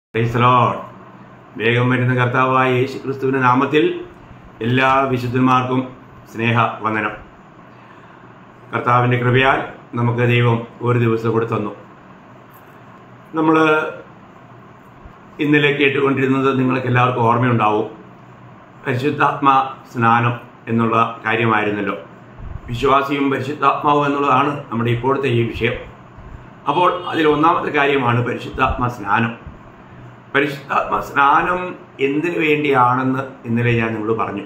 praise Lord വേഗം വരുന്ന കർത്താവായ യേശു ക്രിസ്തുവിന്റെ നാമത്തിൽ എല്ലാ വിശുദ്ധന്മാർക്കും സ്നേഹ വന്ദനം കർത്താവിൻ്റെ കൃപയാൽ നമുക്ക് ദൈവം ഒരു ദിവസം കൂടെ തന്നു നമ്മൾ ഇന്നലെ കേട്ടുകൊണ്ടിരുന്നത് നിങ്ങൾക്ക് എല്ലാവർക്കും ഓർമ്മയുണ്ടാവും പരിശുദ്ധാത്മാ സ്നാനം എന്നുള്ള കാര്യമായിരുന്നല്ലോ വിശ്വാസിയും പരിശുദ്ധാത്മാവും എന്നുള്ളതാണ് നമ്മുടെ ഇപ്പോഴത്തെ ഈ വിഷയം അപ്പോൾ അതിൽ ഒന്നാമത്തെ കാര്യമാണ് പരിശുദ്ധാത്മാ സ്നാനം പരിശുദ്ധാത്മ സ്നാനം എന്തിനു വേണ്ടിയാണെന്ന് ഇന്നലെ ഞാൻ നിങ്ങളോട് പറഞ്ഞു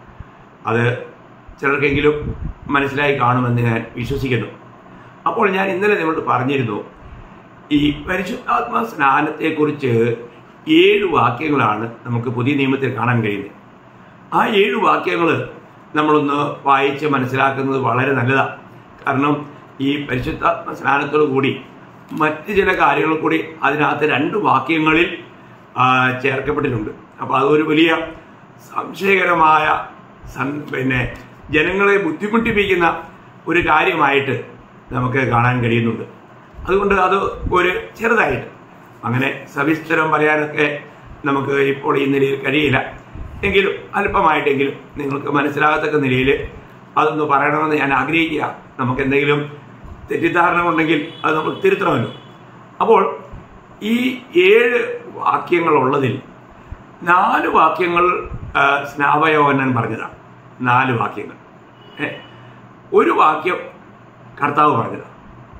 അത് ചിലർക്കെങ്കിലും മനസ്സിലായി കാണുമെന്ന് ഞാൻ വിശ്വസിക്കുന്നു അപ്പോൾ ഞാൻ ഇന്നലെ നിങ്ങളോട് പറഞ്ഞിരുന്നു ഈ പരിശുദ്ധാത്മ സ്നാനത്തെക്കുറിച്ച് ഏഴ് വാക്യങ്ങളാണ് നമുക്ക് പുതിയ നിയമത്തിൽ കാണാൻ കഴിയുന്നത് ആ ഏഴ് വാക്യങ്ങൾ നമ്മളൊന്ന് വായിച്ച് മനസ്സിലാക്കുന്നത് വളരെ നല്ലതാണ് കാരണം ഈ പരിശുദ്ധാത്മ സ്നാനത്തോടു കൂടി മറ്റ് ചില കാര്യങ്ങൾ കൂടി അതിനകത്ത് രണ്ട് വാക്യങ്ങളിൽ ആ, ചേർക്കപ്പെട്ടിട്ടുണ്ട് അപ്പോൾ അതൊരു വലിയ സംശയകരമായ സം- പിന്നെ ജനങ്ങളെ ബുദ്ധിമുട്ടിപ്പിക്കുന്ന ഒരു കാര്യമായിട്ട് നമുക്ക് കാണാൻ കഴിയുന്നുണ്ട് അതുകൊണ്ട് അത് ഒരു ചെറുതായിട്ട് അങ്ങനെ സവിസ്തരം പറയാനൊക്കെ നമുക്ക് ഇപ്പോൾ ഈ നിലയിൽ കഴിയില്ല എങ്കിലും അല്പമായിട്ടെങ്കിലും നിങ്ങൾക്ക് മനസ്സിലാകത്തക്ക നിലയിൽ അതൊന്ന് പറയണമെന്ന് ഞാൻ ആഗ്രഹിക്കുക നമുക്ക് എന്തെങ്കിലും തെറ്റിദ്ധാരണ ഉണ്ടെങ്കിൽ അത് നമുക്ക് തിരുത്തണമല്ലോ അപ്പോൾ ഈ ഏഴ് വാക്യങ്ങളുള്ളതിൽ നാല് വാക്യങ്ങൾ ആ, സ്നാപയോഹനൻ പറഞ്ഞതാണ് നാല് വാക്യങ്ങൾ ഏ, ഒരു വാക്യം കർത്താവ് പറഞ്ഞതാണ്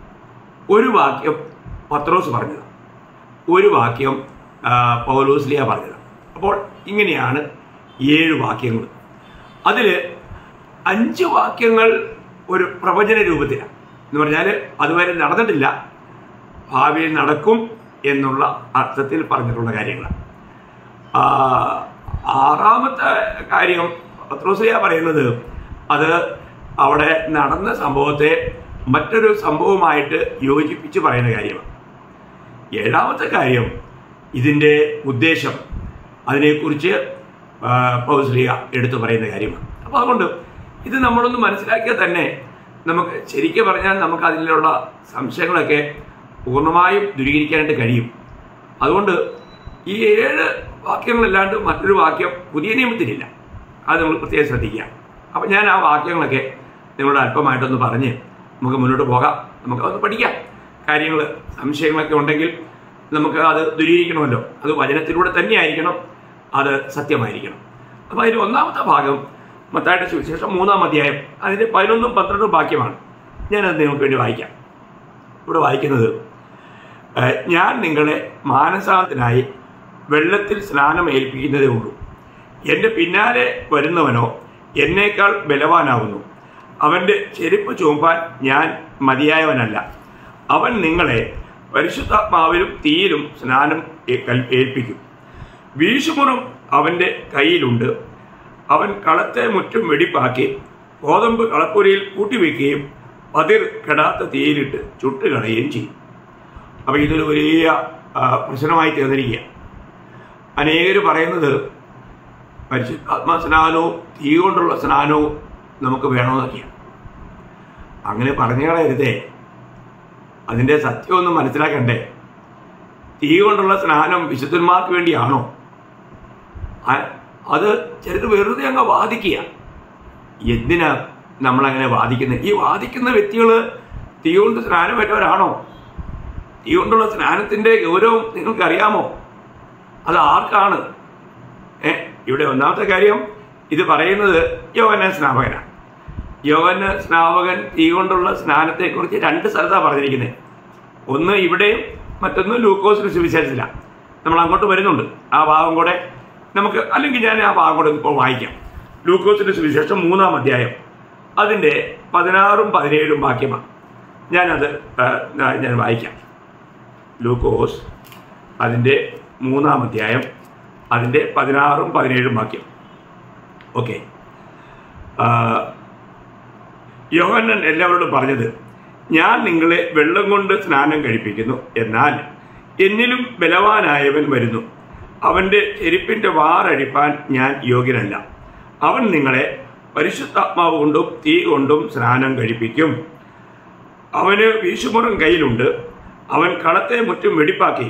ഒരു വാക്യം പത്രോസ് പറഞ്ഞതാണ് ഒരു വാക്യം ആ, പൗലോസ്ലിയ പറഞ്ഞതാണ് അപ്പോൾ ഇങ്ങനെയാണ് ഏഴ് വാക്യങ്ങൾ അതിൽ അഞ്ച് വാക്യങ്ങൾ ഒരു പ്രവചന രൂപത്തിലാണ് എന്ന് പറഞ്ഞാൽ അതുവരെ നടന്നിട്ടില്ല ഭാവിയിൽ നടക്കും എന്നുള്ള അർത്ഥത്തിൽ പറഞ്ഞിട്ടുള്ള കാര്യങ്ങളാണ് ആ, ആറാമത്തെ കാര്യം പത്രോസിയ പറയുന്നത് അത് അവിടെ നടന്ന സംഭവത്തെ മറ്റൊരു സംഭവമായിട്ട് യോജിപ്പിച്ച് പറയുന്ന കാര്യമാണ് ഏഴാമത്തെ കാര്യം ഇതിൻ്റെ ഉദ്ദേശം അതിനെക്കുറിച്ച് ആ, പൗസ്ലിയ എടുത്തു പറയുന്ന കാര്യമാണ് അപ്പോൾ അതുകൊണ്ട് ഇത് നമ്മളൊന്ന് മനസ്സിലാക്കിയാൽ തന്നെ നമുക്ക് ശരിക്കും പറഞ്ഞാൽ നമുക്ക് അതിലുള്ള സംശയങ്ങളൊക്കെ പൂർണ്ണമായും ദൂരീകരിക്കാനായിട്ട് കഴിയും അതുകൊണ്ട് ഈ ഏഴ് വാക്യങ്ങളല്ലാണ്ട് മറ്റൊരു വാക്യം പുതിയ നിയമത്തിലില്ല അത് നമ്മൾ പ്രത്യേകം ശ്രദ്ധിക്കുക അപ്പം ഞാൻ ആ വാക്യങ്ങളൊക്കെ നിങ്ങളോട് അല്പമായിട്ടൊന്ന് പറഞ്ഞ് നമുക്ക് മുന്നോട്ട് പോകാം നമുക്ക് അതൊന്ന് പഠിക്കാം കാര്യങ്ങൾ സംശയങ്ങളൊക്കെ ഉണ്ടെങ്കിൽ നമുക്ക് അത് ദുരീകരിക്കണമല്ലോ അത് വചനത്തിലൂടെ തന്നെയായിരിക്കണം അത് സത്യമായിരിക്കണം അപ്പോൾ അതിൻ്റെ ഒന്നാമത്തെ ഭാഗം മത്തായിട്ട് സുവിശേഷം മൂന്നാം അധ്യായം അതിൻ്റെ പതിനൊന്നും പന്ത്രണ്ടും വാക്യമാണ് ഞാനത് നിങ്ങൾക്ക് വേണ്ടി വായിക്കാം ഇവിടെ വായിക്കുന്നത് ഏഹ്, ഞാൻ നിങ്ങളെ മാനസാന്തനായി വെള്ളത്തിൽ സ്നാനം ഏൽപ്പിക്കുന്നതേ ഉള്ളൂ എൻ്റെ പിന്നാലെ വരുന്നവനോ എന്നേക്കാൾ ബലവാനാവുന്നു അവൻ്റെ ചെരുപ്പ് ചുമപ്പാൻ ഞാൻ മതിയായവനല്ല അവൻ നിങ്ങളെ പരിശുദ്ധാത്മാവിലും തീയിലും സ്നാനം ഏ- കൽ- ഏൽപ്പിക്കും വീശുമുറം അവൻ്റെ കയ്യിലുണ്ട് അവൻ കളത്തെ മുറ്റും വെടിപ്പാക്കി ഗോതമ്പ് കളപ്പുരയിൽ കൂട്ടിവെക്കുകയും പതിർ കെടാത്ത തീയിലിട്ട് ചുട്ടുകളയുകയും ചെയ്യും അപ്പോൾ ഇതൊരു വലിയ ആ, പ്രശ്നമായി തീർന്നിരിക്കുക അനേകർ പറയുന്നത് പരിശുദ്ധാത്മാ സ്നാനവും തീ കൊണ്ടുള്ള സ്നാനവും നമുക്ക് വേണമെന്നൊക്കെയാണ് അങ്ങനെ പറഞ്ഞു കളയരുതേ അതിൻ്റെ സത്യമൊന്നും മനസ്സിലാക്കണ്ടേ തീ കൊണ്ടുള്ള സ്നാനം വിശുദ്ധന്മാർക്ക് വേണ്ടിയാണോ ആ- അത് ചിലർ വെറുതെ അങ്ങ് വാദിക്കുക എന്തിനാ നമ്മളങ്ങനെ വാദിക്കുന്നത് ഈ വാദിക്കുന്ന വ്യക്തികൾ തീ കൊണ്ട് സ്നാനം പറ്റവരാണോ തീ കൊണ്ടുള്ള സ്നാനത്തിൻ്റെ ഗൗരവം നിങ്ങൾക്കറിയാമോ അത് ആർക്കാണ് ഏ ഇവിടെ ഒന്നാമത്തെ കാര്യം ഇത് പറയുന്നത് യോവന സ്നാപകനാണ് യോവന സ്നാപകൻ തീ കൊണ്ടുള്ള സ്നാനത്തെക്കുറിച്ച് രണ്ട് സ്ഥലത്താണ് പറഞ്ഞിരിക്കുന്നത് ഒന്ന് ഇവിടെയും മറ്റൊന്ന് ലൂക്കോസിന് സുവിശേഷത്തിലാണ് നമ്മൾ അങ്ങോട്ട് വരുന്നുണ്ട് ആ ഭാഗം കൂടെ നമുക്ക് അല്ലെങ്കിൽ ഞാൻ ആ ഭാഗം കൂടെ ഇപ്പോൾ വായിക്കാം ലൂക്കോസിന്റെ സുവിശേഷം മൂന്നാം അധ്യായം അതിൻ്റെ പതിനാറും പതിനേഴും വാക്യമാണ് ഞാനത് ആ, ഞാൻ വായിക്കാം ലൂക്കോസ് അതിൻ്റെ മൂന്നാം അധ്യായം അതിൻ്റെ പതിനാറും പതിനേഴും വാക്യം ഓക്കെ യോഹന്നൻ എല്ലാവരോടും പറഞ്ഞത് ഞാൻ നിങ്ങളെ വെള്ളം കൊണ്ട് സ്നാനം കഴിപ്പിക്കുന്നു എന്നാൽ എന്നിലും ബലവാനായവൻ വരുന്നു അവൻ്റെ ചെരുപ്പിൻ്റെ വാറഴിപ്പാൻ ഞാൻ യോഗ്യനല്ല അവൻ നിങ്ങളെ പരിശുദ്ധാത്മാവ് കൊണ്ടും തീ കൊണ്ടും സ്നാനം കഴിപ്പിക്കും അവന് വീശുമുറം കയ്യിലുണ്ട് അവൻ കളത്തെ മുറ്റും വെടിപ്പാക്കി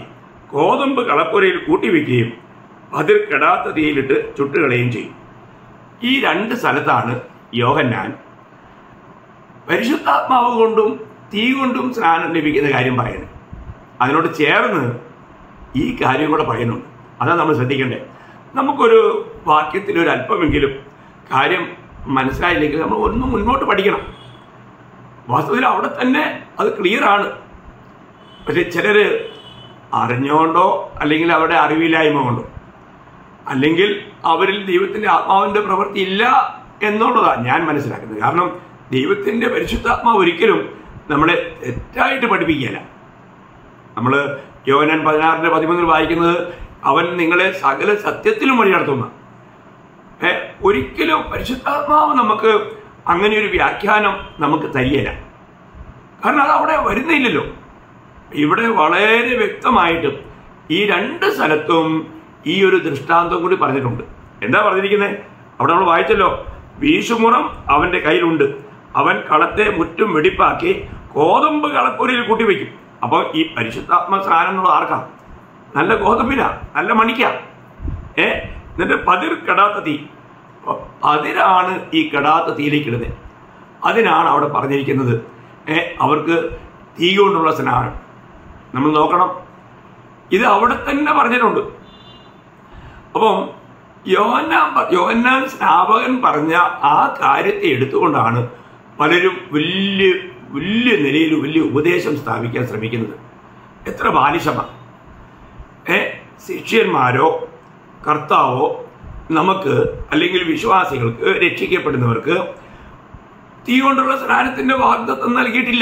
ഗോതമ്പ് കളപ്പുരയിൽ കൂട്ടിവെക്കുകയും അതിൽ കെടാത്ത തീയിലിട്ട് ചുട്ടുകളയുകയും ചെയ്യും ഈ രണ്ട് സ്ഥലത്താണ് യോഹന്നാൻ പരിശുദ്ധാത്മാവ് കൊണ്ടും തീ കൊണ്ടും സ്നാനം ലഭിക്കുന്ന കാര്യം പറയുന്നത് അതിനോട് ചേർന്ന് ഈ കാര്യം കൂടെ പറയുന്നുണ്ട് അതാണ് നമ്മൾ ശ്രദ്ധിക്കേണ്ടത് നമുക്കൊരു വാക്യത്തിൽ ഒരു അല്പമെങ്കിലും കാര്യം മനസ്സിലായില്ലെങ്കിൽ നമ്മൾ ഒന്നും മുന്നോട്ട് പഠിക്കണം വാസ്തവത്തിൽ അവിടെ തന്നെ അത് ക്ലിയർ ആണ് പക്ഷെ ചിലർ അറിഞ്ഞുകൊണ്ടോ അല്ലെങ്കിൽ അവരുടെ അറിവില്ലായ്മ കൊണ്ടോ അല്ലെങ്കിൽ അവരിൽ ദൈവത്തിന്റെ ആത്മാവിന്റെ പ്രവൃത്തി ഇല്ല എന്നുള്ളതാണ് ഞാൻ മനസ്സിലാക്കുന്നത് കാരണം ദൈവത്തിന്റെ പരിശുദ്ധാത്മാവ് ഒരിക്കലും നമ്മളെ തെറ്റായിട്ട് പഠിപ്പിക്കുകയല്ല നമ്മൾ യോവനൻ പതിനാറിന്റെ പതിമൂന്നിൽ വായിക്കുന്നത് അവൻ നിങ്ങളെ സകല സത്യത്തിലും വഴി നടത്തുന്ന ഏ, ഒരിക്കലും പരിശുദ്ധാത്മാവ് നമുക്ക് അങ്ങനെ ഒരു വ്യാഖ്യാനം നമുക്ക് തരികയില്ല കാരണം അത് അവിടെ വരുന്നില്ലല്ലോ ഇവിടെ വളരെ വ്യക്തമായിട്ടും ഈ രണ്ട് സ്ഥലത്തും ഈ ഒരു ദൃഷ്ടാന്തം കൂടി പറഞ്ഞിട്ടുണ്ട് എന്താ പറഞ്ഞിരിക്കുന്നത് അവിടെ നമ്മൾ വായിച്ചല്ലോ വീശുമുറം അവന്റെ കയ്യിലുണ്ട് അവൻ കളത്തെ മുറ്റും വെടിപ്പാക്കി ഗോതമ്പ് കളപ്പുരയിൽ കൂട്ടിവെക്കും അപ്പോൾ ഈ പരിശുദ്ധാത്മ സ്നാനം എന്നുള്ള ആർക്കാ നല്ല ഗോതമ്പിനാ നല്ല മണിക്കാ ഏ എന്നിട്ട് പതിർ കെടാത്ത തീ അപ്പൊ അതിനാണ് ഈ കെടാത്ത തീയിലേക്ക് ഇടുന്നത് അതിനാണ് അവിടെ പറഞ്ഞിരിക്കുന്നത് ഏ അവർക്ക് തീ കൊണ്ടുള്ള സ്നാനം നമ്മൾ നോക്കണം ഇത് അവിടെ തന്നെ പറഞ്ഞിട്ടുണ്ട് അപ്പം യോഹന്നാൻ പ- യോഹന്നാൻ സ്നാപകൻ പറഞ്ഞ ആ കാര്യത്തെ എടുത്തുകൊണ്ടാണ് പലരും വലിയ വലിയ നിലയിൽ വലിയ ഉപദേശം സ്ഥാപിക്കാൻ ശ്രമിക്കുന്നത് എത്ര ബാലിശമാണ് ഏ ശിഷ്യന്മാരോ കർത്താവോ നമുക്ക് അല്ലെങ്കിൽ വിശ്വാസികൾക്ക് രക്ഷിക്കപ്പെടുന്നവർക്ക് തീ കൊണ്ടുള്ള സ്നാനത്തിന്റെ വാഗ്ദത്വം നൽകിയിട്ടില്ല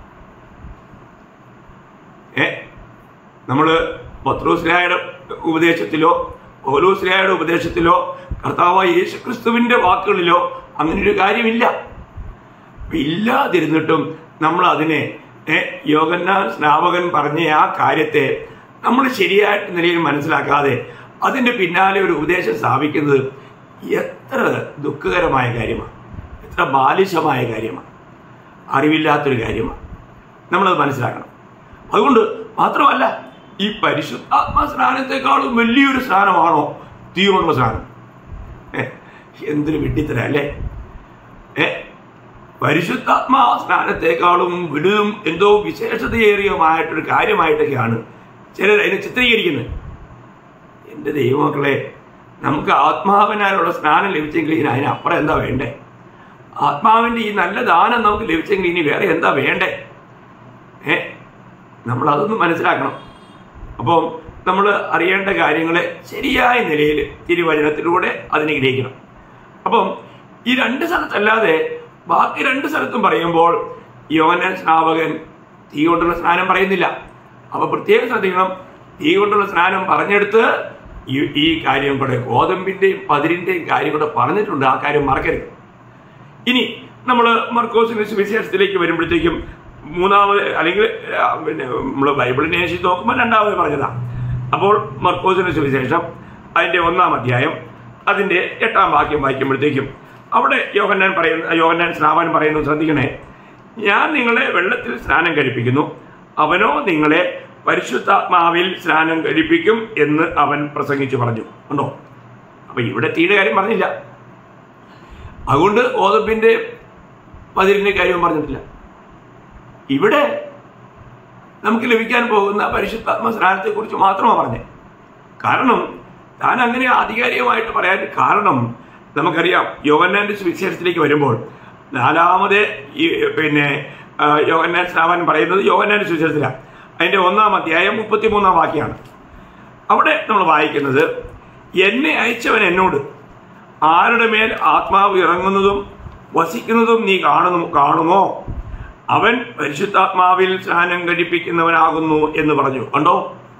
ഏ നമ്മള് പത്രോസ്ലായുടെ ഉപദേശത്തിലോ പൗലോസ്ലായുടെ ഉപദേശത്തിലോ കർത്താവായ യേശു ക്രിസ്തുവിന്റെ വാക്കുകളിലോ അങ്ങനെ ഒരു കാര്യമില്ല അപ്പൊ ഇല്ലാതിരുന്നിട്ടും നമ്മൾ അതിനെ ഏ, യോഹന്നാൻ സ്നാപകൻ പറഞ്ഞ ആ കാര്യത്തെ നമ്മൾ ശരിയായിട്ട് നിലയിൽ മനസ്സിലാക്കാതെ അതിന്റെ പിന്നാലെ ഒരു ഉപദേശം സ്ഥാപിക്കുന്നത് എത്ര ദുഃഖകരമായ കാര്യമാണ് എത്ര ബാലിശമായ കാര്യമാണ് അറിവില്ലാത്തൊരു കാര്യമാണ് നമ്മളത് മനസ്സിലാക്കണം അതുകൊണ്ട് മാത്രമല്ല ഈ പരിശുദ്ധാത്മ സ്നാനത്തെക്കാളും വലിയൊരു സ്നാനമാണോ തീ കൊണ്ടുള്ള സ്നാനം ഏ, എന്തൊരു വിഡ്ഢിത്തര അല്ലേ ഏ പരിശുദ്ധാത്മാ സ്നാനത്തെക്കാളും വലുതും എന്തോ വിശേഷതയേറിയമായിട്ടൊരു കാര്യമായിട്ടൊക്കെയാണ് ചിലർ അതിനെ ചിത്രീകരിക്കുന്നത് എൻ്റെ ദൈവമക്കളെ നമുക്ക് ആത്മാവിനാലുള്ള സ്നാനം ലഭിച്ചെങ്കിൽ ഇനി അതിനപ്പുറം എന്താ വേണ്ടേ ആത്മാവിൻ്റെ ഈ നല്ല ദാനം നമുക്ക് ലഭിച്ചെങ്കിൽ ഇനി വേറെ എന്താ വേണ്ടേ ഏ നമ്മൾ അതൊന്ന് മനസ്സിലാക്കണം അപ്പം നമ്മൾ അറിയേണ്ട കാര്യങ്ങളെ ശരിയായ നിലയിൽ തിരുവചനത്തിലൂടെ അതിനെ ഗ്രഹിക്കണം അപ്പം ഈ രണ്ട് സ്ഥലത്തല്ലാതെ ബാക്കി രണ്ട് സ്ഥലത്തും പറയുമ്പോൾ യോവനൻ സ്നാപകൻ തീ കൊണ്ടുള്ള സ്നാനം പറയുന്നില്ല അപ്പൊ പ്രത്യേകം ശ്രദ്ധിക്കണം തീ കൊണ്ടുള്ള സ്നാനം പറഞ്ഞെടുത്ത് ഈ ഈ കാര്യം കൂടെ ഗോതമ്പിന്റെയും പതിരിന്റെയും കാര്യം കൂടെ പറഞ്ഞിട്ടുണ്ട് ആ കാര്യം മറക്കരുത് ഇനി നമ്മൾ മർക്കോസിന്റെ സുവിശേഷത്തിലേക്ക് വരുമ്പോഴത്തേക്കും മൂന്നാമത് അല്ലെങ്കിൽ ആ, പിന്നെ നമ്മൾ ബൈബിളിനെ അന്വേഷിച്ച് നോക്കുമ്പോൾ രണ്ടാമത് പറഞ്ഞതാ അപ്പോൾ മർക്കോസിന്റെ സുവിശേഷം അതിന്റെ ഒന്നാം അധ്യായം അതിന്റെ എട്ടാം വാക്യം വായിക്കുമ്പോഴത്തേക്കും അവിടെ യോഹന്നാൻ പറയുന്ന യോഹന്നാൻ സ്നാപൻ പറയുന്നു ശ്രദ്ധിക്കണേ ഞാൻ നിങ്ങളെ വെള്ളത്തിൽ സ്നാനം കഴിപ്പിക്കുന്നു അവനോ നിങ്ങളെ പരിശുദ്ധാത്മാവിൽ സ്നാനം കഴിപ്പിക്കും എന്ന് അവൻ പ്രസംഗിച്ചു പറഞ്ഞു ഉണ്ടോ അപ്പൊ ഇവിടെ തീയുടെ കാര്യം പറഞ്ഞില്ല അതുകൊണ്ട് ഗോതമ്പിന്റെ പതിരിന്റെ കാര്യവും പറഞ്ഞിട്ടില്ല ഇവിടെ നമുക്ക് ലഭിക്കാൻ പോകുന്ന പരിശുദ്ധാത്മ സ്നാനത്തെ കുറിച്ച് മാത്രമാണ് പറഞ്ഞത് കാരണം താൻ അങ്ങനെ ആധികാരികമായിട്ട് പറയാൻ കാരണം നമുക്കറിയാം യോഹന്നാന്റെ സുവിശേഷത്തിലേക്ക് വരുമ്പോൾ നാലാമത് ഈ പിന്നെ ആ, യോഹന്നാൻ സ്നാപൻ പറയുന്നത് യോഹന്നാന്റെ സുവിശേഷത്തിലാണ് അതിന്റെ ഒന്നാം അധ്യായം മുപ്പത്തിമൂന്നാം വാക്യമാണ് അവിടെ നമ്മൾ വായിക്കുന്നത് എന്നെ അയച്ചവൻ എന്നോട് ആരുടെ മേൽ ആത്മാവ് ഇറങ്ങുന്നതും വസിക്കുന്നതും നീ കാണുന്നു കാണുമോ അവൻ പരിശുദ്ധാത്മാവിൽ സ്നാനം കഴിപ്പിക്കുന്നവനാകുന്നു എന്ന് പറഞ്ഞു കണ്ടോ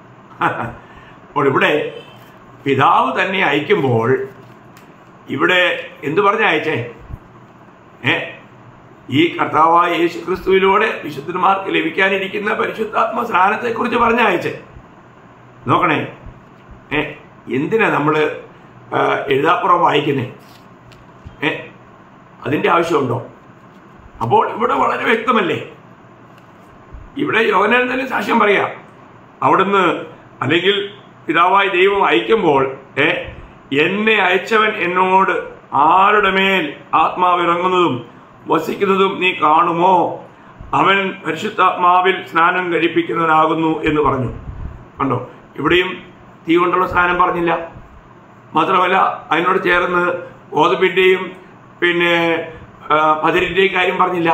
അപ്പോൾ ഇവിടെ പിതാവ് തന്നെ അയക്കുമ്പോൾ ഇവിടെ എന്തു പറഞ്ഞ അയച്ചേ ഏ ഈ കർത്താവായ യേശു ക്രിസ്തുവിലൂടെ വിശുദ്ധന്മാർക്ക് ലഭിക്കാനിരിക്കുന്ന പരിശുദ്ധാത്മ സ്നാനത്തെക്കുറിച്ച് പറഞ്ഞ അയച്ചേ നോക്കണേ ഏ എന്തിനാ നമ്മൾ എഴുതാപ്പുറം വായിക്കുന്നേ ഏ അതിൻ്റെ ആവശ്യമുണ്ടോ അപ്പോൾ ഇവിടെ വളരെ വ്യക്തമല്ലേ ഇവിടെ യോഹനാൻ തന്നെ സാക്ഷ്യം പറയാം അവിടുന്ന് അല്ലെങ്കിൽ പിതാവായി ദൈവം അയക്കുമ്പോൾ ഏ എന്നെ അയച്ചവൻ എന്നോട് ആരുടെ മേൽ ആത്മാവ് ഇറങ്ങുന്നതും വസിക്കുന്നതും നീ കാണുമോ അവൻ പരിശുദ്ധാത്മാവിൽ സ്നാനം കഴിപ്പിക്കുന്നവനാകുന്നു എന്ന് പറഞ്ഞു കണ്ടോ ഇവിടെയും തീ കൊണ്ടുള്ള സ്നാനം പറഞ്ഞില്ല മാത്രമല്ല അതിനോട് ചേർന്ന് ഗോതമ്പിൻ്റെയും പിന്നെ ആ, പതിരിൻ്റെയും കാര്യം പറഞ്ഞില്ല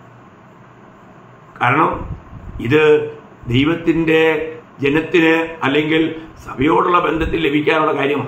കാരണം ഇത് ദൈവത്തിൻ്റെ ജനത്തിന് അല്ലെങ്കിൽ സഭയോടുള്ള ബന്ധത്തിൽ ലഭിക്കാനുള്ള കാര്യമാണ്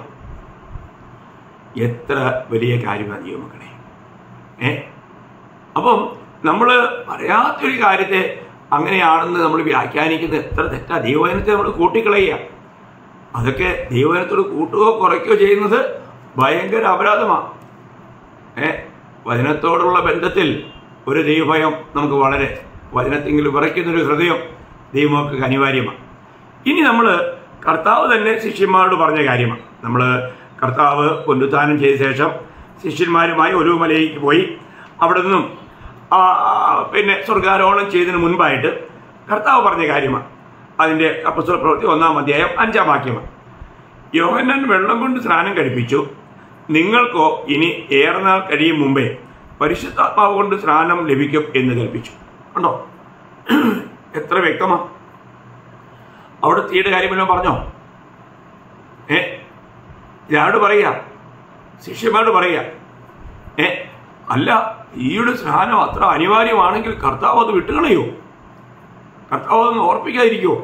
എത്ര വലിയ കാര്യമാണ് ദൈവമക്കളെ ഏ അപ്പം നമ്മൾ പറയാത്തൊരു കാര്യത്തെ അങ്ങനെയാണെന്ന് നമ്മൾ വ്യാഖ്യാനിക്കുന്നത് എത്ര തെറ്റാ ദൈവവചനത്തെ നമ്മൾ കൂട്ടിക്കളയുക അതൊക്കെ ദൈവവചനത്തോട് കൂട്ടുകയോ കുറയ്ക്കുകയോ ചെയ്യുന്നത് ഭയങ്കര അപരാധമാണ് ഏ വചനത്തോടുള്ള ബന്ധത്തിൽ ഒരു ദൈവഭയം നമുക്ക് വളരെ വചനത്തെങ്കിലും വിറയ്ക്കുന്നൊരു ഹൃദയം ദൈവമൊക്കെ അനിവാര്യമാണ് ഇനി നമ്മൾ കർത്താവ് തന്നെ ശിഷ്യന്മാരോട് പറഞ്ഞ കാര്യമാണ് നമ്മൾ കർത്താവ് പുനരുത്ഥാനം ചെയ്ത ശേഷം ശിഷ്യന്മാരുമായി ഒരു മലയിലേക്ക് പോയി അവിടെ നിന്നും ആ, ആ, പിന്നെ സ്വർഗാരോഹണം ചെയ്തതിന് മുൻപായിട്ട് കർത്താവ് പറഞ്ഞ കാര്യമാണ് അതിൻ്റെ അപ്പസ്വല പ്രവൃത്തി ഒന്നാം അധ്യായം അഞ്ചാം വാക്യമാണ് യോഹന്നാൻ വെള്ളം കൊണ്ട് സ്നാനം കഴിപ്പിച്ചു നിങ്ങൾക്കോ ഇനി ഏറെ നാൾ കഴിയും മുമ്പേ പരിശുദ്ധാത്മാവ് കൊണ്ട് സ്നാനം ലഭിക്കും എന്ന് കൽപ്പിച്ചു കണ്ടോ എത്ര വ്യക്തമാ അവിടെ തീയുടെ കാര്യമല്ലോ പറഞ്ഞോ ഏ ഇയാളോട് പറയുക ശിഷ്യന്മാരോട് പറയുക ഏ അല്ല ഈയുടെ സ്നാനം അത്ര അനിവാര്യമാണെങ്കിൽ കർത്താവ് അത് വിട്ടുകളയോ കർത്താവ് അതൊന്ന് ഓർപ്പിക്കാതിരിക്കുമോ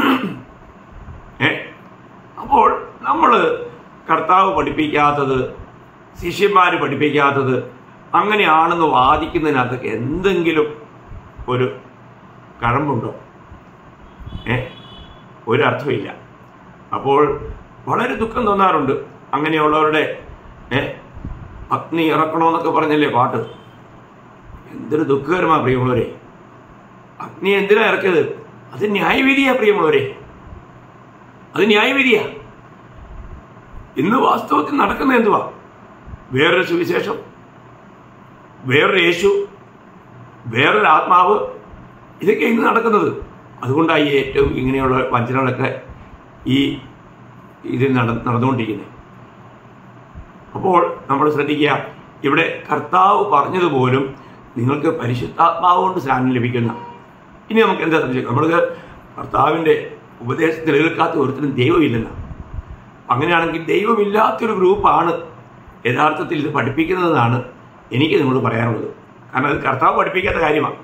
ഏ അപ്പോൾ നമ്മൾ കർത്താവ് പഠിപ്പിക്കാത്തത് ശിഷ്യന്മാർ പഠിപ്പിക്കാത്തത് അങ്ങനെയാണെന്ന് വാദിക്കുന്നതിനകത്ത് എന്തെങ്കിലും ഒരു കഴമ്പുണ്ടോ ഏ ഒരർത്ഥമില്ല അപ്പോൾ വളരെ ദുഃഖം തോന്നാറുണ്ട് അങ്ങനെയുള്ളവരുടെ ഏ അഗ്നി ഇറക്കണമെന്നൊക്കെ പറഞ്ഞല്ലേ പാട്ട് എന്തൊരു ദുഃഖകരമാണ് പ്രിയമുള്ളവരെ അഗ്നി എന്തിനാ ഇറക്കിയത് അത് ന്യായവിധിയാ പ്രിയമുള്ളവരെ അത് ന്യായവിധിയാ ഇന്ന് വാസ്തവത്തിൽ നടക്കുന്ന എന്തുവാ വേറൊരു സുവിശേഷം വേറൊരു യേശു വേറൊരു ആത്മാവ് ഇതൊക്കെ ഇന്ന് നടക്കുന്നത് അതുകൊണ്ടാണ് ഈ ഏറ്റവും ഇങ്ങനെയുള്ള വഞ്ചനകളൊക്കെ ഈ ഇതിൽ നട നടന്നുകൊണ്ടിരിക്കുന്നത് അപ്പോൾ നമ്മൾ ശ്രദ്ധിക്കുക ഇവിടെ കർത്താവ് പറഞ്ഞതുപോലും നിങ്ങൾക്ക് പരിശുദ്ധാത്മാവ് കൊണ്ട് സ്നാനം ലഭിക്കുന്ന ഇനി നമുക്ക് എന്താ സംശയം നമ്മൾക്ക് കർത്താവിൻ്റെ ഉപദേശത്തിൽ നിലനിൽക്കാത്ത ഒരുത്തിനും ദൈവമില്ലെന്നാണ് അങ്ങനെയാണെങ്കിൽ ദൈവമില്ലാത്തൊരു ഗ്രൂപ്പാണ് യഥാർത്ഥത്തിൽ ഇത് പഠിപ്പിക്കുന്നതെന്നാണ് എനിക്ക് നിങ്ങളോട് പറയാനുള്ളത് കാരണം അത് കർത്താവ് പഠിപ്പിക്കാത്ത കാര്യമാണ്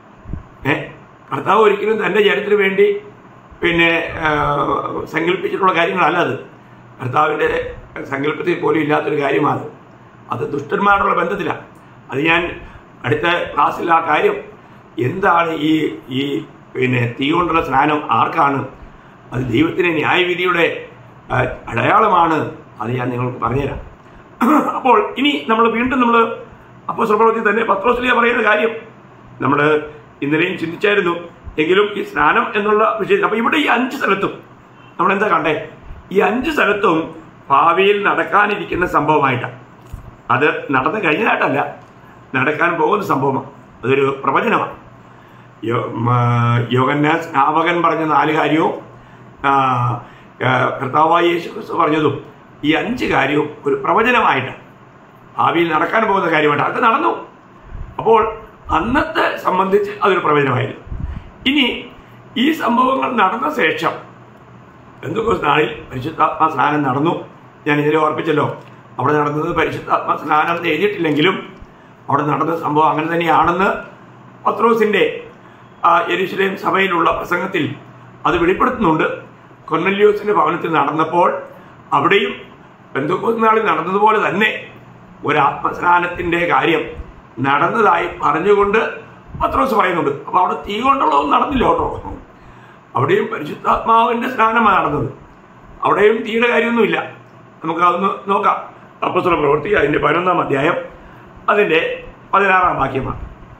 ഏ കർത്താവ് ഒരിക്കലും തൻ്റെ ജനത്തിന് വേണ്ടി പിന്നെ ആ, സങ്കല്പിച്ചിട്ടുള്ള കാര്യങ്ങളല്ല അത് കർത്താവിൻ്റെ സങ്കല്പത്തിൽ പോലും ഇല്ലാത്തൊരു കാര്യമാണ് അത് ദുഷ്ടന്മാരുള്ള ബന്ധത്തിലാണ് അത് ഞാൻ അടുത്ത ക്ലാസ്സിൽ ആ കാര്യം എന്താണ് ഈ ഈ പിന്നെ തീ കൊണ്ടുള്ള സ്നാനം ആർക്കാണ് അത് ദൈവത്തിൻ്റെ ന്യായവിധിയുടെ ആ, അടയാളമാണ് അത് ഞാൻ നിങ്ങൾക്ക് പറഞ്ഞുതരാം അപ്പോൾ ഇനി നമ്മൾ വീണ്ടും നമ്മൾ അപ്പോൾ പ്രവൃത്തി തന്നെ പത്രോസിലിയ പറയുന്ന കാര്യം നമ്മൾ ഇന്നലെയും ചിന്തിച്ചായിരുന്നു എങ്കിലും ഈ സ്നാനം എന്നുള്ള വിഷയം അപ്പോൾ ഇവിടെ ഈ അഞ്ച് സ്ഥലത്തും നമ്മൾ എന്താ കണ്ടേ ഈ അഞ്ച് സ്ഥലത്തും ഭാവിയിൽ നടക്കാനിരിക്കുന്ന സംഭവമായിട്ടാണ് അത് നടന്നു കഴിഞ്ഞതായിട്ടല്ല നടക്കാൻ പോകുന്ന സംഭവമാണ് അതൊരു പ്രവചനമാണ് യോ- മ- യോഹന്നാൻ സ്നാപകൻ പറഞ്ഞ നാല് കാര്യവും ആ, ആ, കർത്താവായ യേശു ക്രിസ്തു പറഞ്ഞതും ഈ അഞ്ച് കാര്യവും ഒരു പ്രവചനമായിട്ടാണ് ഭാവിയിൽ നടക്കാൻ പോകുന്ന കാര്യമായിട്ട് അത് നടന്നു അപ്പോൾ അന്നത്തെ സംബന്ധിച്ച് അതൊരു പ്രവചനമായിരുന്നു ഇനി ഈ സംഭവങ്ങൾ നടന്ന ശേഷം എന്തൊക്കെ നാളിൽ പരിശുദ്ധാത്മാ സ്നാനം നടന്നു ഞാൻ ഇതിനെ ഓർപ്പിച്ചല്ലോ അവിടെ നടന്നത് പരിശുദ്ധാത്മാ സ്നാനം എന്ന് എഴുതിയിട്ടില്ലെങ്കിലും അവിടെ നടന്ന സംഭവം അങ്ങനെ തന്നെയാണെന്ന് പത്രോസിൻ്റെ എരുശലേം സഭയിലുള്ള പ്രസംഗത്തിൽ അത് വെളിപ്പെടുത്തുന്നുണ്ട് കൊർണല്യോസിന്റെ ഭവനത്തിൽ നടന്നപ്പോൾ അവിടെയും ബന്ധുക്കോസ് നാളിൽ നടന്നതുപോലെ തന്നെ ഒരു ആത്മസ്നാനത്തിന്റെ കാര്യം നടന്നതായി പറഞ്ഞുകൊണ്ട് പത്രോസ് പറയുന്നുണ്ട് അപ്പൊ അവിടെ തീ കൊണ്ടുള്ളതൊന്നും നടന്നില്ല കേട്ടോ അവിടെയും പരിശുദ്ധാത്മാവിന്റെ സ്നാനമാണ് നടന്നത് അവിടെയും തീയുടെ കാര്യമൊന്നുമില്ല നമുക്ക് അതൊന്ന് നോക്കാം അപ്പസ്വല പ്രവൃത്തി അതിന്റെ പതിനൊന്നാം അധ്യായം അതിന്റെ പതിനാറാം വാക്യമാണ്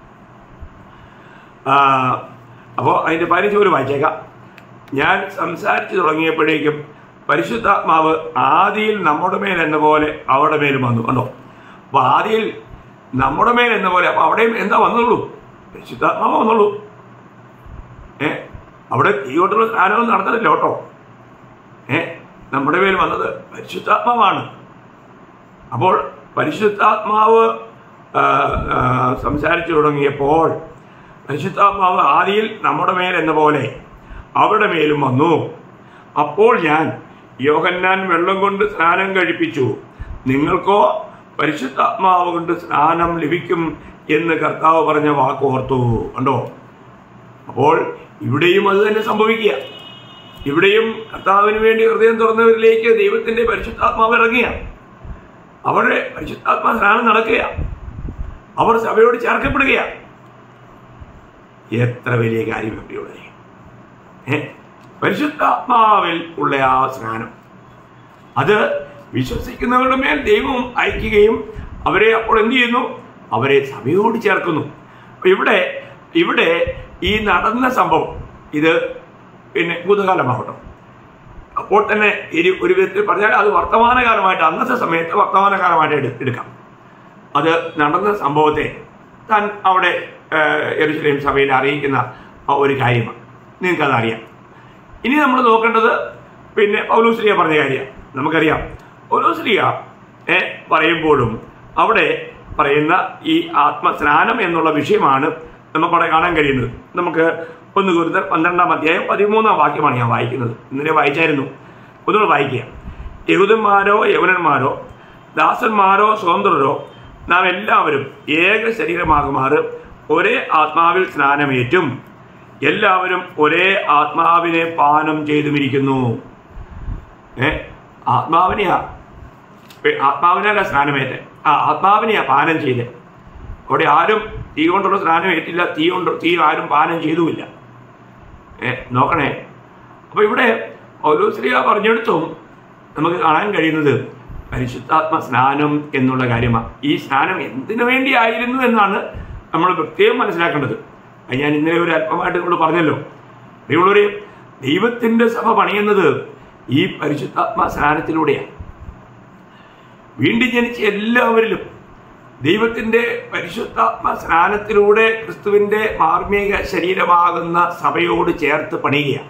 അപ്പോൾ അതിന്റെ പതിനഞ്ച് ഒരു വായിച്ചേക്കാം ഞാൻ സംസാരിച്ചു തുടങ്ങിയപ്പോഴേക്കും പരിശുദ്ധാത്മാവ് ആദിയിൽ നമ്മുടെ മേൽ എന്ന പോലെ അവിടെ മേലും വന്നു കണ്ടോ അപ്പൊ ആദിയിൽ നമ്മുടെ മേൽ എന്ന പോലെ അപ്പൊ അവിടെയും എന്താ വന്നുള്ളൂ പരിശുദ്ധാത്മാവ് വന്നുള്ളൂ ഏ അവിടെ തീ കൊണ്ടുള്ള സ്നാനമൊന്നും നടന്നിട്ടില്ല കേട്ടോ നമ്മുടെ മേൽ വന്നത് പരിശുദ്ധാത്മാവാണ് അപ്പോൾ പരിശുദ്ധാത്മാവ് ആ, ആ, സംസാരിച്ചു തുടങ്ങിയപ്പോൾ പരിശുദ്ധാത്മാവ് ആദിയിൽ നമ്മുടെ മേൽ എന്ന പോലെ അവരുടെ മേലും വന്നു അപ്പോൾ ഞാൻ യോഹന്നാൻ വെള്ളം കൊണ്ട് സ്നാനം കഴിപ്പിച്ചു നിങ്ങൾക്കോ പരിശുദ്ധാത്മാവ് കൊണ്ട് സ്നാനം ലഭിക്കും എന്ന് കർത്താവ് പറഞ്ഞ വാക്ക് ഓർത്തു കണ്ടോ അപ്പോൾ ഇവിടെയും അത് തന്നെ സംഭവിക്കുക ഇവിടെയും കർത്താവിന് വേണ്ടി ഹൃദയം തുറന്നവരിലേക്ക് ദൈവത്തിന്റെ പരിശുദ്ധാത്മാവ് ഇറങ്ങിയ അവരുടെ പരിശുദ്ധാത്മാ സ്നാനം നടക്കുക അവർ സഭയോട് ചേർക്കപ്പെടുക എത്ര വലിയ കാര്യം എവിടെയുള്ളത് ഏ പരിശുദ്ധാത്മാവിൽ ഉള്ള ആ സ്നാനം അത് വിശ്വസിക്കുന്നവരുടെ മേൽ ദൈവം അയക്കുകയും അവരെ അപ്പോൾ എന്ത് ചെയ്യുന്നു അവരെ സഭയോട് ചേർക്കുന്നു അപ്പൊ ഇവിടെ ഇവിടെ ഈ നടന്ന സംഭവം ഇത് പിന്നെ ഭൂതകാലമാകട്ടെ അപ്പോൾ തന്നെ ഇനി ഒരു വിധത്തിൽ പറഞ്ഞാൽ അത് വർത്തമാനകാലമായിട്ട് അന്നത്തെ സമയത്ത് വർത്തമാനകാലമായിട്ട് എടു- എടുക്കാം അത് നടന്ന സംഭവത്തെ താൻ അവിടെ എരുസലേം സഭയിൽ അറിയിക്കുന്ന ആ ഒരു കാര്യമാണ് നിങ്ങൾക്കത് അറിയാം ഇനി നമ്മൾ നോക്കേണ്ടത് പിന്നെ പൗലോസ്ലിയ പറഞ്ഞ കാര്യം നമുക്കറിയാം പൗലോസ്ലിയ ഏ, പറയുമ്പോഴും അവിടെ പറയുന്ന ഈ ആത്മസ്നാനം എന്നുള്ള വിഷയമാണ് നമുക്കവിടെ കാണാൻ കഴിയുന്നത് നമുക്ക് ഒന്ന് കുരുത്തർ പന്ത്രണ്ടാം അധ്യായം പതിമൂന്നാം വാക്യമാണ് ഞാൻ വായിക്കുന്നത് ഇന്നലെ വായിച്ചായിരുന്നു ഒന്നുകൂടെ വായിക്കുക യഹൂദന്മാരോ യവനന്മാരോ ദാസന്മാരോ സ്വതന്ത്രരോ നാം എല്ലാവരും ഏക ശരീരമാകുമാറ് ഒരേ ആത്മാവിൽ സ്നാനമേറ്റും എല്ലാവരും ഒരേ ആത്മാവിനെ പാനം ചെയ്തുമിരിക്കുന്നു ഏ ആത്മാവിനെയാ ഏ, ആത്മാവിനല്ല സ്നാനമേറ്റ് ആ ആത്മാവിനെയാ പാനം ചെയ്ത് അവിടെ ആരും തീ കൊണ്ടുള്ള സ്നാനം ഏറ്റില്ല തീ കൊണ്ട് തീ ആരും പാനം ചെയ്തുമില്ല ഏ നോക്കണേ അപ്പൊ ഇവിടെ ഓരോശ്രീയ പറഞ്ഞെടുത്തും നമുക്ക് കാണാൻ കഴിയുന്നത് പരിശുദ്ധാത്മ സ്നാനം എന്നുള്ള കാര്യമാണ് ഈ സ്നാനം എന്തിനു വേണ്ടിയായിരുന്നു എന്നാണ് നമ്മൾ പ്രത്യേകം മനസ്സിലാക്കേണ്ടത് അത് ഞാൻ ഇന്നലെ ഒരു അല്പമായിട്ട് നിങ്ങൾ പറഞ്ഞല്ലോ ദൈവമുള്ളവരെ ദൈവത്തിന്റെ സഭ പണിയുന്നത് ഈ പരിശുദ്ധാത്മ സ്നാനത്തിലൂടെയാണ് വീണ്ടും ജനിച്ച എല്ലാവരിലും ദൈവത്തിന്റെ പരിശുദ്ധാത്മ സ്നാനത്തിലൂടെ ക്രിസ്തുവിന്റെ മാർമിക ശരീരമാകുന്ന സഭയോട് ചേർത്ത് പണിയുകയാണ്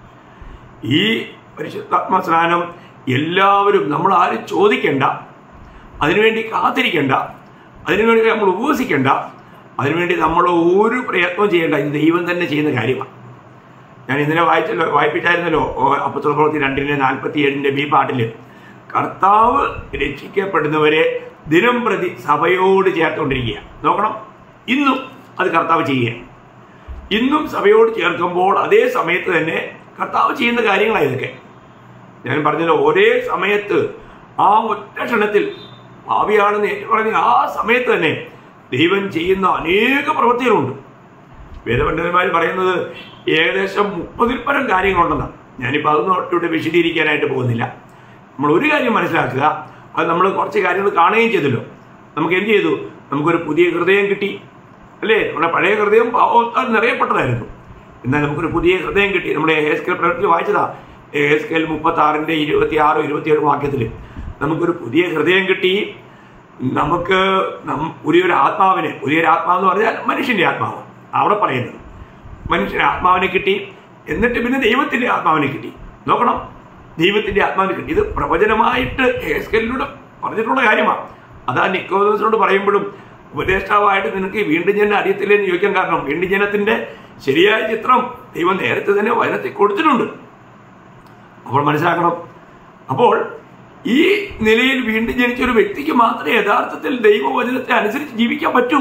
ഈ പരിശുദ്ധാത്മ സ്നാനം എല്ലാവരും നമ്മൾ ആരും ചോദിക്കേണ്ട അതിനുവേണ്ടി കാത്തിരിക്കേണ്ട അതിനുവേണ്ടി നമ്മൾ ഉപവസിക്കേണ്ട അതിനുവേണ്ടി നമ്മൾ ഒരു പ്രയത്നവും ചെയ്യേണ്ട ഇത് ദൈവം തന്നെ ചെയ്യുന്ന കാര്യമാണ് ഞാൻ ഇന്നലെ വായിച്ചല്ലോ വായിപ്പിച്ചായിരുന്നല്ലോ അപ്പത്തുള്ള പ്രവൃത്തി രണ്ടിൻ്റെ നാൽപ്പത്തി ഏഴിൻ്റെ ബി പാട്ടില് കർത്താവ് രക്ഷിക്കപ്പെടുന്നവരെ ദിനം പ്രതി സഭയോട് ചേർത്തുകൊണ്ടിരിക്കുക നോക്കണം ഇന്നും അത് കർത്താവ് ചെയ്യുക ഇന്നും സഭയോട് ചേർക്കുമ്പോൾ അതേ സമയത്ത് തന്നെ കർത്താവ് ചെയ്യുന്ന കാര്യങ്ങളാണ് ഇതൊക്കെ ഞാൻ പറഞ്ഞല്ലോ ഒരേ സമയത്ത് ആ ഒറ്റ ക്ഷണത്തിൽ ഭാവിയാണെന്ന് ഏറ്റു പറഞ്ഞ ആ സമയത്ത് തന്നെ ദൈവം ചെയ്യുന്ന അനേക പ്രവൃത്തികളുണ്ട് വേദപണ്ഡിതന്മാർ പറയുന്നത് ഏകദേശം മുപ്പതിൽ പരം കാര്യങ്ങളുണ്ടെന്നാണ് ഞാനിപ്പോൾ അതൊന്നും ഇവിടെ വിശദീകരിക്കാനായിട്ട് പോകുന്നില്ല നമ്മൾ ഒരു കാര്യം മനസ്സിലാക്കുക അത് നമ്മൾ കുറച്ച് കാര്യങ്ങൾ കാണുകയും ചെയ്തല്ലോ നമുക്ക് എന്ത് ചെയ്തു നമുക്കൊരു പുതിയ ഹൃദയം കിട്ടി അല്ലേ നമ്മുടെ പഴയ ഹൃദയം പാവത്താൽ നിറയപ്പെട്ടതായിരുന്നു എന്നാൽ നമുക്കൊരു പുതിയ ഹൃദയം കിട്ടി നമ്മുടെ എസ്കെൽ പ്രവൃത്തി വായിച്ചതാ എസ്കെൽ മുപ്പത്തി ആറിൻ്റെ ഇരുപത്തി ആറ് ഇരുപത്തിയേഴ് വാക്യത്തിൽ നമുക്കൊരു പുതിയ ഹൃദയം കിട്ടി നമുക്ക് നം- പുതിയൊരു ആത്മാവിനെ പുതിയൊരു ആത്മാവെന്ന് പറഞ്ഞാൽ മനുഷ്യന്റെ ആത്മാവ് അവിടെ പറയുന്നത് മനുഷ്യന്റെ ആത്മാവിനെ കിട്ടി എന്നിട്ട് പിന്നെ ദൈവത്തിന്റെ ആത്മാവിനെ കിട്ടി നോക്കണം ദൈവത്തിന്റെ ആത്മാവിനെ കിട്ടി ഇത് പ്രവചനമായിട്ട് ഹേസ്കലിലൂടെ പറഞ്ഞിട്ടുള്ള കാര്യമാണ് അതാ നിക്കോദോസിനോട് പറയുമ്പോഴും ഉപദേഷ്ടാവായിട്ട് നിനക്ക് വീണ്ടും ജനം അറിയത്തില്ലെന്ന് ചോദിക്കാൻ കാരണം വീണ്ടും ജനത്തിന്റെ ശരിയായ ചിത്രം ദൈവം നേരത്തെ തന്നെ വചനത്തിൽ കൊടുത്തിട്ടുണ്ട് അപ്പോൾ മനസ്സിലാക്കണം അപ്പോൾ ഈ നിലയിൽ വീണ്ടും ജനിച്ച ഒരു വ്യക്തിക്ക് മാത്രമേ യഥാർത്ഥത്തിൽ ദൈവവചനത്തെ അനുസരിച്ച് ജീവിക്കാൻ പറ്റൂ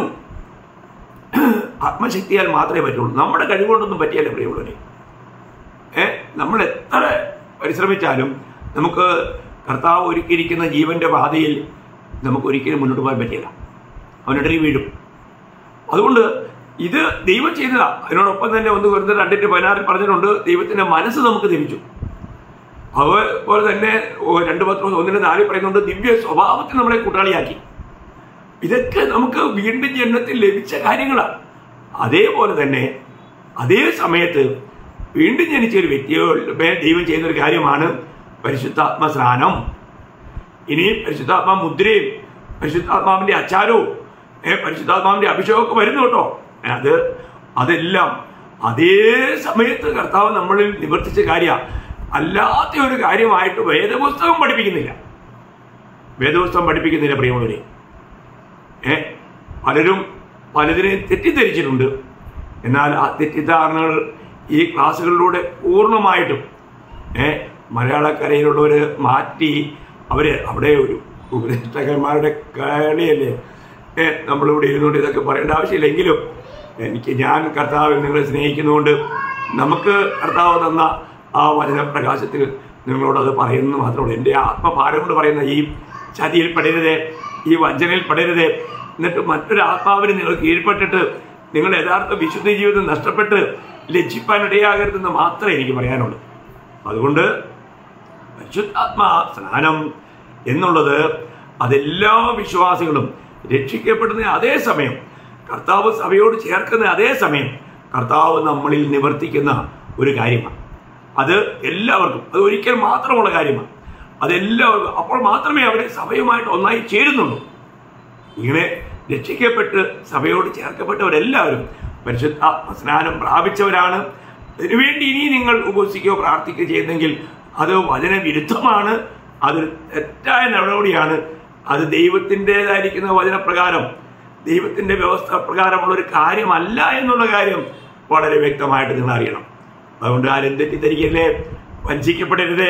ആത്മശക്തിയാൽ മാത്രമേ പറ്റുള്ളൂ നമ്മുടെ കഴിവുകൊണ്ടൊന്നും പറ്റിയല്ല പ്രിയമുള്ളവരെ ഏ നമ്മൾ എത്ര പരിശ്രമിച്ചാലും നമുക്ക് കർത്താവ് ഒരുക്കിയിരിക്കുന്ന ജീവന്റെ പാതയിൽ നമുക്ക് ഒരിക്കലും മുന്നോട്ട് പോകാൻ പറ്റില്ല അവനിടറി വീഴും അതുകൊണ്ട് ഇത് ദൈവം ചെയ്തതാ അതിനോടൊപ്പം തന്നെ ഒന്ന് വെറുതെ രണ്ടിന്റെ പതിനാറിൽ പറഞ്ഞിട്ടുണ്ട് ദൈവത്തിന്റെ മനസ്സ് നമുക്ക് ലഭിച്ചു അതുപോലെ തന്നെ ഓ, രണ്ട് പത്രം ഒന്നിന്റെ നാലിൽ പറയുന്നുണ്ട് ദിവ്യ സ്വഭാവത്തിൽ നമ്മളെ കൂട്ടാളിയാക്കി ഇതൊക്കെ നമുക്ക് വീണ്ടും ജന്മത്തിൽ ലഭിച്ച കാര്യങ്ങളാണ് അതേപോലെ തന്നെ അതേ സമയത്ത് വീണ്ടും ജനിച്ച ഒരു വ്യക്തിയുടെ മേൽ ദൈവം ചെയ്യുന്ന ഒരു കാര്യമാണ് പരിശുദ്ധാത്മ സ്നാനം ഇനി പരിശുദ്ധാത്മാ മുദ്രയും പരിശുദ്ധാത്മാവിന്റെ അച്ചാരവും ഏ, പരിശുദ്ധാത്മാവിന്റെ അഭിഷേകമൊക്കെ വരുന്നു കേട്ടോ അത് അതെല്ലാം അതേ സമയത്ത് കർത്താവ് നമ്മളിൽ നിവർത്തിച്ച കാര്യ അല്ലാത്ത ഒരു കാര്യമായിട്ട് വേദപുസ്തകം പഠിപ്പിക്കുന്നില്ല വേദപുസ്തകം പഠിപ്പിക്കുന്നില്ല പ്രിയമുള്ളവരെ ഏ പലരും പലതിനെ തെറ്റിദ്ധരിച്ചിട്ടുണ്ട് എന്നാൽ ആ തെറ്റിദ്ധാരണകൾ ഈ ക്ലാസ്സുകളിലൂടെ പൂർണ്ണമായിട്ടും ഏ മലയാളക്കരയിലുള്ളവർ മാറ്റി അവർ അവിടെ ഒരു ഉപദേഷ്ടകന്മാരുടെ കളിയല്ലേ ഏ നമ്മളിവിടെ ഇരുന്നുകൊണ്ട് ഇതൊക്കെ പറയേണ്ട ആവശ്യമില്ലെങ്കിലും എനിക്ക് ഞാൻ കർത്താവിൽ നിങ്ങളെ സ്നേഹിക്കുന്നതുകൊണ്ട് നമുക്ക് കർത്താവ് തന്ന ആ വചനപ്രകാശത്തിൽ നിങ്ങളോട് അത് പറയുന്നത് മാത്രമേ ഉള്ളൂ എൻ്റെ ആത്മഭാരം കൊണ്ട് പറയുന്ന ഈ ചതിയിൽ പെടരുതേ ഈ വഞ്ചനയിൽ പെടരുതേ എന്നിട്ട് മറ്റൊരു ആത്മാവിന് നിങ്ങൾ കീഴ്പ്പെട്ടിട്ട് നിങ്ങൾ യഥാർത്ഥ വിശുദ്ധ ജീവിതം നഷ്ടപ്പെട്ട് ലജ്ജിപ്പാൻ ഇടയാകരുതെന്ന് മാത്രമേ എനിക്ക് പറയാനുള്ളൂ അതുകൊണ്ട് പരിശുദ്ധാത്മാ സ്നാനം എന്നുള്ളത് അതെല്ലാ വിശ്വാസികളും രക്ഷിക്കപ്പെടുന്ന അതേ സമയം കർത്താവ് സഭയോട് ചേർക്കുന്ന അതേ സമയം കർത്താവ് നമ്മളിൽ നിവർത്തിക്കുന്ന ഒരു കാര്യമാണ് അത് എല്ലാവർക്കും അത് ഒരിക്കൽ മാത്രമുള്ള കാര്യമാണ് അതെല്ലാവർക്കും അപ്പോൾ മാത്രമേ അവരെ സഭയുമായിട്ട് ഒന്നായി ചേരുന്നുള്ളൂ ഇങ്ങനെ രക്ഷിക്കപ്പെട്ട് സഭയോട് ചേർക്കപ്പെട്ടവരെല്ലാവരും പരിശുദ്ധ സ്നാനം പ്രാപിച്ചവരാണ് അതിനുവേണ്ടി ഇനി നിങ്ങൾ ഉപസിക്കുകയോ പ്രാർത്ഥിക്കുകയോ ചെയ്യുന്നെങ്കിൽ അത് വചനവിരുദ്ധമാണ് അത് തെറ്റായ നടപടിയാണ് അത് ദൈവത്തിൻ്റെതായിരിക്കുന്ന വചനപ്രകാരം ദൈവത്തിൻ്റെ വ്യവസ്ഥ പ്രകാരമുള്ള ഒരു കാര്യമല്ല എന്നുള്ള കാര്യം വളരെ വ്യക്തമായിട്ട് നിങ്ങൾ അറിയണം അതുകൊണ്ട് ആരും തെറ്റിദ്ധരിക്കരുതേ വഞ്ചിക്കപ്പെടരുതേ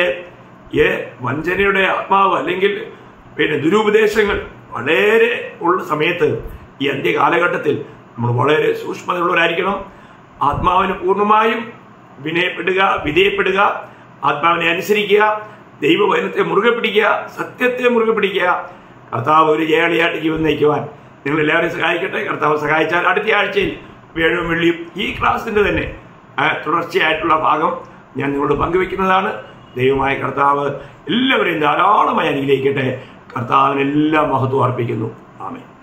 ഏ വഞ്ചനയുടെ ആത്മാവ് അല്ലെങ്കിൽ പിന്നെ ദുരുപദേശങ്ങൾ വളരെ ഉള്ള സമയത്ത് ഈ അന്ത്യ കാലഘട്ടത്തിൽ നമ്മൾ വളരെ സൂക്ഷ്മതയുള്ളവരായിരിക്കണം ആത്മാവിന് പൂർണ്ണമായും വിനയപ്പെടുക വിധേയപ്പെടുക ആത്മാവിനെ അനുസരിക്കുക ദൈവവചനത്തെ മുറുകെ പിടിക്കുക സത്യത്തെ മുറുകെ പിടിക്കുക കർത്താവ് ഒരു ജയാളിയായിട്ട് ജീവൻ നയിക്കുവാൻ നിങ്ങൾ എല്ലാവരെയും സഹായിക്കട്ടെ കർത്താവ് സഹായിച്ചാൽ അടുത്ത ആഴ്ചയിൽ വേഴവും വെള്ളിയും ഈ ക്ലാസ്സിൻ്റെ തന്നെ ആ, തുടർച്ചയായിട്ടുള്ള ഭാഗം ഞാൻ നിങ്ങളോട് പങ്കുവെക്കുന്നതാണ് ദൈവമായ കർത്താവ് എല്ലാവരെയും ധാരാളമായി അനുഗ്രഹിക്കട്ടെ കർത്താവിനെല്ലാം മഹത്വം അർപ്പിക്കുന്നു ആമേ